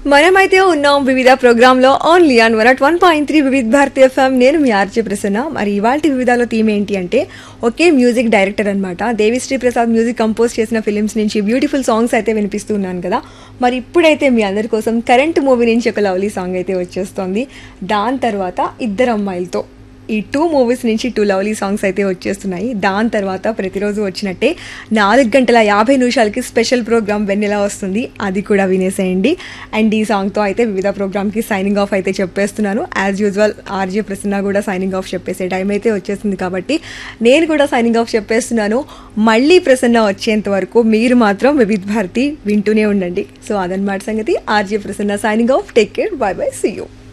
మనమైతే ఉన్నాం వివిధ ప్రోగ్రాంలో only on one at one point three Vividh Bharati FM నేను మీ ఆర్జే ప్రసన్న మరి ఇవాళ వివిధాలో థీమ్ ఏంటి అంటే ఒకే మ్యూజిక్ డైరెక్టర్ అనమాట దేవిశ్రీ ప్రసాద్ మ్యూజిక్ కంపోజ్ చేసిన ఫిలిమ్స్ నుంచి బ్యూటిఫుల్ సాంగ్స్ అయితే వినిపిస్తున్నాను కదా మరి ఇప్పుడైతే మీ అందరి కోసం కరెంట్ మూవీ నుంచి ఒక లవ్లీ సాంగ్ అయితే వచ్చేస్తోంది దాని తర్వాత ఇద్దరు అమ్మాయిలతో ఈ టూ మూవీస్ నుంచి టూ లవ్లీ సాంగ్స్ అయితే వచ్చేస్తున్నాయి దాని తర్వాత ప్రతిరోజు వచ్చినట్టే నాలుగు గంటల యాభై నిమిషాలకి స్పెషల్ ప్రోగ్రామ్ వెన్నెలా వస్తుంది అది కూడా వినేసేయండి అండ్ ఈ సాంగ్తో అయితే వివిధ ప్రోగ్రామ్కి సైనింగ్ ఆఫ్ అయితే చెప్పేస్తున్నాను యాజ్ యూజువల్ ఆర్జే ప్రసన్న కూడా సైనింగ్ ఆఫ్ చెప్పేసే టైం అయితే వచ్చేస్తుంది కాబట్టి నేను కూడా సైనింగ్ ఆఫ్ చెప్పేస్తున్నాను మళ్ళీ ప్రసన్న వచ్చేంత వరకు మీరు మాత్రం వివిధ్ భారతి వింటూనే ఉండండి సో అదనమాట సంగతి RJ Prasanna signing off take care bye bye see you